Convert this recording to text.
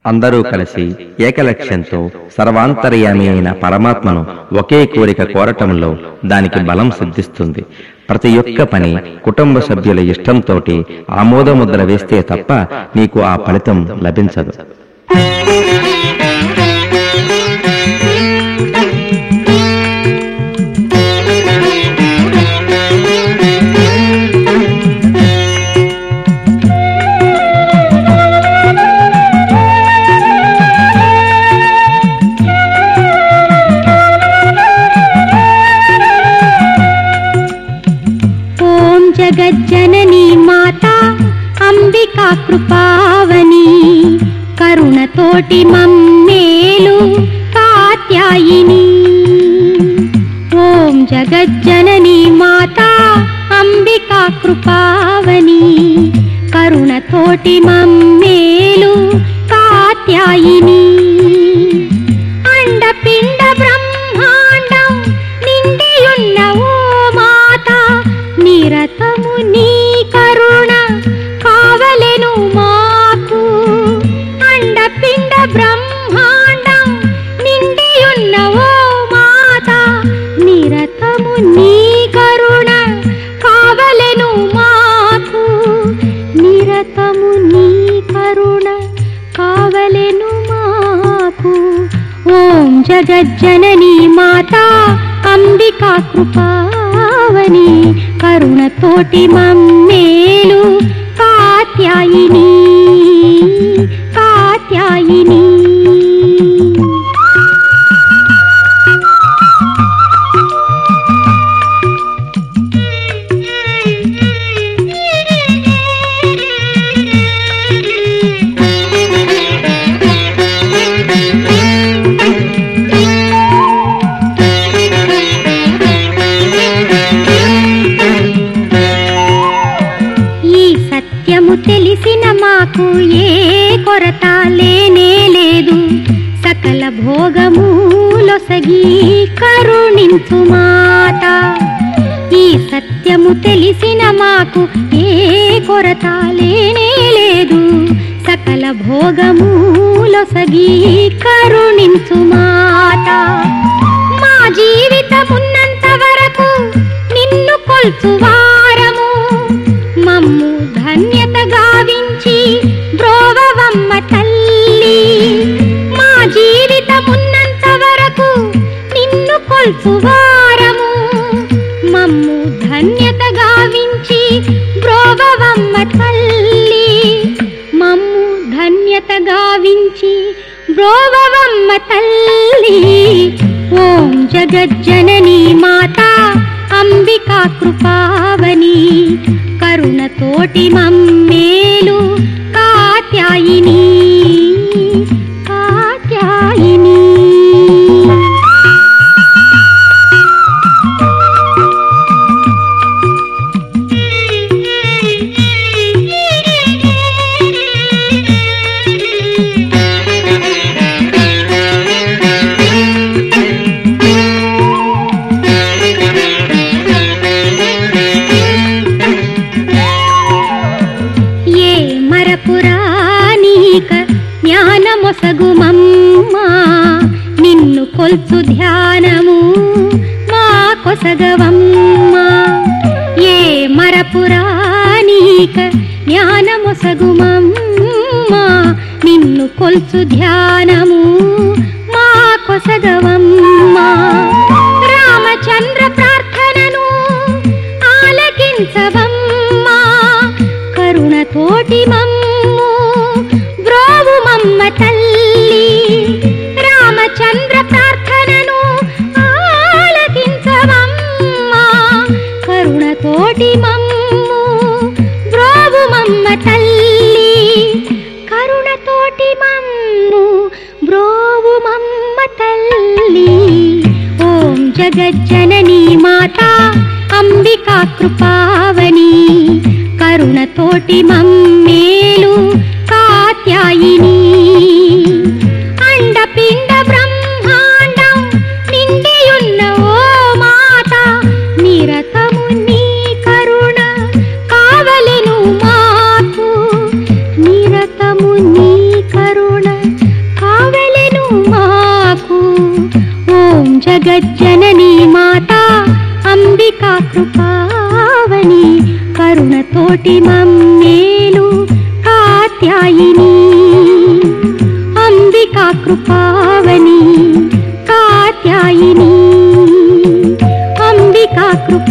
అందరూ కలిసి ఏకలక్ష్యంతో సర్వాంతర్యామి అయిన పరమాత్మను ఒకే కోరిక కోరటంలో దానికి బలం సిద్ధిస్తుంది ప్రతి ఒక్క పని కుటుంబ సభ్యుల ఇష్టంతోటి ఆమోదముద్ర వేస్తే తప్ప నీకు ఆ ఫలితం లభించదు ఓం జగజ్జనని మాతా అంబికా కృపావని కరుణతోటి మమ్మేలు కాత్యాయిని ఓం జగజ్జనని మాతా అంబికా కృపావని కరుణతోటి మమ్మేలు కాత్యాయిని అండపిండ బ్రహ్మాండం నిండియున్న ఓ మాత నిరతము నీ కరుణ కావలెను మాకు అండపిండ బ్రహ్మాండం నిండియున్న ఓ మాత నిరతము నీ కరుణ కావలెను మాకు నిరతము నీ కరుణ కావలెను మాకు ఓం జగజ్జనని మాతా అంబికా కృపావని కరుణతోటి మమ్మేలు కాత్యాయిని కాత్యాయిని ఈ సత్యము తెలిసిన మాకు ఏ కొరత లేనే లేదు సకల భోగములొసగి కరుణించు మాత ఈ సత్యము తెలిసిన మాకు ఏ కొరత లేనే లేదు సకల భోగములొసగి కరుణించు మాత మా జీవితమున్నంత వరకు నిన్ను కొల్చు వారము మమ్ము ధన్యత గావించి బ్రోవవమ్మ తల్లి మా జీవితమున్నంత వరకు నిన్ను కొల్చు వారము మమ్ము ధన్యత గావించి బ్రోవవమ్మ తల్లి మమ్ము ధన్యత గావించి బ్రోవవమ్మ తల్లి ఓం జగజ్జనని మాతా అంబికా కృపావని కరుణతోటి మమ్మేలు కాత్యాయిని కాత్యాయిని ఏ మరపురానీక జ్ఞానమొసగుమమ్మా నిన్ను కొల్చు ధ్యానము మా కొసగవమ్మా ఏ మరపురానీక జ్ఞానమొసగుమమ్మా నిన్ను కొల్చు ధ్యానము మా కొసగవమ్మా రామచంద్ర ప్రార్థనను ఆలకించవమ్మా కరుణతోటి మమ్ము బ్రోవు మమ్మ తల్లి రామచంద్ర ప్రార్థనను ఆలకించవమ్మా కరుణతోటి మమ్ము బ్రోవు మమ్మ తల్లి కరుణతోటి మమ్ము బ్రోవు మమ్మ తల్లి ఓం జగజ్జనని మాతా అంబికా కృపావని కరుణతోటి మమ్మేలు కాత్యాయిని అండపిండ బ్రహ్మాండం నిండియున్న ఓ మాత నిరతము నీ కరుణ కావలెను మాకు నిరతము నీ కరుణ జగజ్జననీ మాత అంబికా కృపావని కరుణతోటి మమ్మేలు కాత్యాయిని అంబికా కృపావని కాత్యాయిని అంబికా కృప